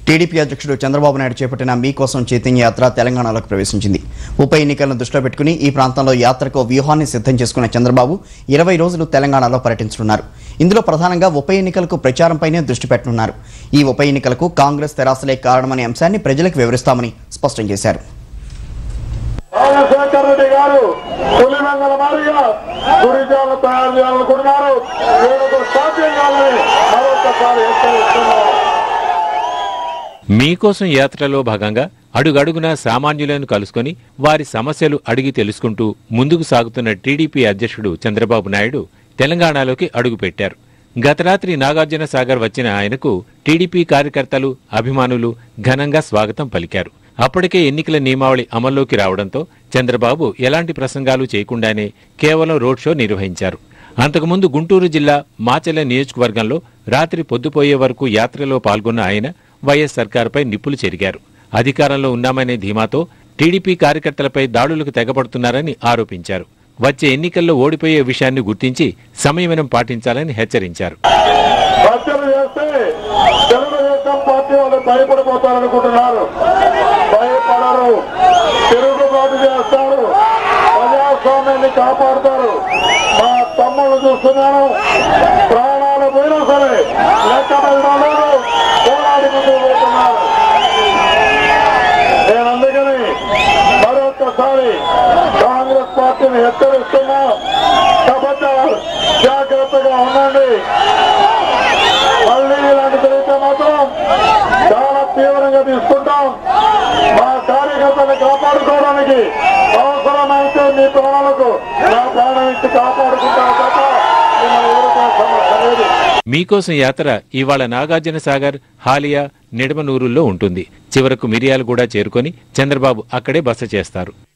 TDP అధ్యక్షుడు చంద్రబాబు నాయుడు చేపట్టిన మీకోసం చైతన్య యాత్ర తెలంగాణలోకి ప్రవేశించింది ఉప ఎన్నికలను దృష్టిలో పెట్టుకుని ఈ ప్రాంతంలో యాత్రకు వ్యూహాన్ని సిద్ధం చేసుకున్న చంద్రబాబు ఇరవై రోజులు తెలంగాణలో పర్యటించనున్నారు ఇందులో ప్రధానంగా ఉప ఎన్నికలకు ప్రచారంపైనే దృష్టి పెట్టనున్నారు ఈ ఉప ఎన్నికలకు కాంగ్రెస్ తెరాసలే కారణమనే అంశాన్ని ప్రజలకు వివరిస్తామని స్పష్టం చేశారు రాజశేఖర్ రెడ్డి గారు పులిమంగళ మారిగా గురిజాలను తయారు చేయాలనుకుంటున్నారు ఏడుగురు సాధ్యం కాదని మరొకసారి హెచ్చరిస్తున్నారు మీకోసం యాత్రలో భాగంగా అడుగడుగునా సామాన్యులను కలుసుకొని వారి సమస్యలు అడిగి తెలుసుకుంటూ ముందుకు సాగుతున్న టీడీపీ అధ్యక్షుడు చంద్రబాబు నాయుడు తెలంగాణలోకి అడుగుపెట్టారు గత రాత్రి నాగార్జున సాగర్ వచ్చిన ఆయనకు టీడీపీ కార్యకర్తలు అభిమానులు ఘనంగా స్వాగతం పలికారు అప్పటికే ఎన్నికల నియమావళి అమల్లోకి రావడంతో చంద్రబాబు ఎలాంటి ప్రసంగాలు చేయకుండానే కేవలం రోడ్ షో నిర్వహించారు అంతకుముందు గుంటూరు జిల్లా మాచెల్ల నియోజకవర్గంలో రాత్రి పొద్దుపోయే వరకు యాత్రలో పాల్గొన్న ఆయన వైఎస్ సర్కారుపై నిప్పులు చెరిగారు అధికారంలో ఉన్నామనే ధీమాతో టీడీపీ కార్యకర్తలపై దాడులకు తెగబడుతున్నారని ఆరోపించారు వచ్చే ఎన్నికల్లో ఓడిపోయే విషయాన్ని గుర్తించి సంయమనం పాటించాలని హెచ్చరించారు హత్యలు చేస్తే తెలుగుదేశం పార్టీ వాళ్ళు భయపడిపోతారనుకుంటున్నారు భయపడరు తిరుగుబాటు చేస్తారు ప్రజాస్వామ్యాన్ని కాపాడుతారు మా తమ్ముళ్ళు చూస్తున్నాను ప్రాణాలు పోయినా సరే లెక్క పెట్టడం పోరాడి ముందుకు పోతున్నారు నేను అందుకని మరొకసారి కాంగ్రెస్ పార్టీని హెచ్చరిస్తున్నా కబడ్డారు జాగ్రత్తగా ఉండండి మళ్ళీ ఇలాంటి జరిగితే మాత్రం చాలా తీవ్రంగా తీసుకుంటాం మా కార్యకర్తలను కాపాడుకోవడానికి అవసరమైతే మీ ప్రాణాలకు నా ప్రాణం ఇచ్చి కాపాడుకుంటాం తప్ప మిమ్మల్ని ఎదుర్కొనే సమస్య లేదు మీకోసం యాత్ర ఇవాళ నాగార్జున సాగర్ హాలియా నిడమనూరుల్లో ఉంటుంది చివరకు మిరియాలు కూడా చేరుకొని చంద్రబాబు అక్కడే బస చేస్తారు